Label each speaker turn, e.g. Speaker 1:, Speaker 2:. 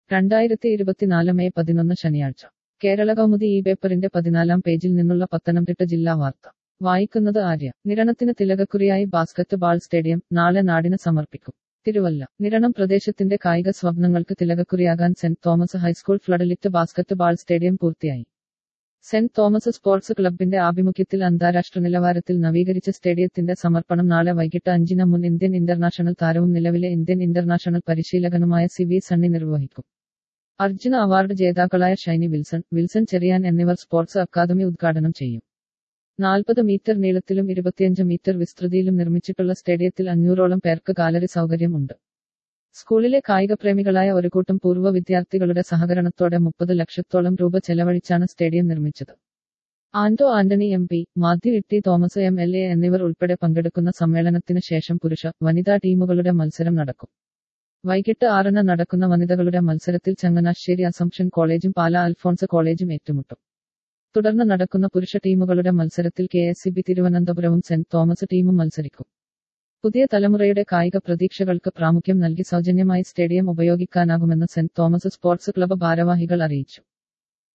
Speaker 1: രണ്ടായിരത്തി ഇരുപത്തിനാല് മെയ് പതിനൊന്ന് ശനിയാഴ്ച കേരള കൗമുദി ഈ പേപ്പറിന്റെ പതിനാലാം പേജിൽ നിന്നുള്ള പത്തനംതിട്ട ജില്ലാ വാർത്ത വായിക്കുന്നത് ആര്യ നിരണത്തിന് തിലകക്കുറിയായി ബാസ്കറ്റ് ബാൾ സ്റ്റേഡിയം നാളെ നാടിന് സമർപ്പിക്കും തിരുവല്ല നിരണം പ്രദേശത്തിന്റെ കായിക സ്വപ്നങ്ങൾക്ക് തിലകക്കുറിയാകാൻ saint Thomas high school floodlit basketball stadium പൂർത്തിയായി സെന്റ് തോമസ് സ്പോർട്സ് ക്ലബിന്റെ ആഭിമുഖ്യത്തിൽ അന്താരാഷ്ട്ര നിലവാരത്തിൽ നവീകരിച്ച സ്റ്റേഡിയത്തിന്റെ സമർപ്പണം നാളെ വൈകിട്ട് അഞ്ചിന് മുൻ ഇന്ത്യൻ ഇന്റർനാഷണൽ താരവും നിലവിലെ ഇന്ത്യൻ ഇന്റർനാഷണൽ പരിശീലകനുമായ സി വി സണ്ണി നിർവഹിക്കും അർജുന അവാർഡ് ജേതാക്കളായ ഷൈനി വിൽസൺ വിൽസൺ ചെറിയാൻ എന്നിവർ സ്പോർട്സ് അക്കാദമി ഉദ്ഘാടനം ചെയ്യും നാൽപ്പത് മീറ്റർ നീളത്തിലും ഇരുപത്തിയഞ്ച് മീറ്റർ വിസ്തൃതിയിലും നിർമ്മിച്ചിട്ടുള്ള സ്റ്റേഡിയത്തിൽ അഞ്ഞൂറോളം പേർക്ക് ഗാലറി സൗകര്യമുണ്ട് സ്കൂളിലെ കായികപ്രേമികളായ ഒരു കൂട്ടം പൂർവ്വ വിദ്യാർത്ഥികളുടെ സഹകരണത്തോടെ മുപ്പത് ലക്ഷത്തോളം രൂപ ചെലവഴിച്ചാണ് സ്റ്റേഡിയം നിർമ്മിച്ചത് Anto Antony M P Mathew Itty Thomas M L A എന്നിവർ ഉൾപ്പെടെ പങ്കെടുക്കുന്ന സമ്മേളനത്തിന് ശേഷം പുരുഷ വനിതാ ടീമുകളുടെ മത്സരം നടക്കും വൈകിട്ട് ആറിന് നടക്കുന്ന വനിതകളുടെ മത്സരത്തിൽ ചങ്ങനാശ്ശേരി അസംഷൻ കോളേജും പാല അൽഫോൺസ് കോളേജും ഏറ്റുമുട്ടും തുടർന്ന് നടക്കുന്ന പുരുഷ ടീമുകളുടെ മത്സരത്തിൽ കെ എസ് സി ബി തിരുവനന്തപുരവും സെന്റ് തോമസ് ടീമും മത്സരിക്കും പുതിയ തലമുറയുടെ കായിക പ്രതീക്ഷകൾക്ക് പ്രാമുഖ്യം നൽകി സൗജന്യമായി സ്റ്റേഡിയം ഉപയോഗിക്കാനാകുമെന്ന് സെന്റ് തോമസ് സ്പോർട്സ് ക്ലബ്ബ് ഭാരവാഹികൾ അറിയിച്ചു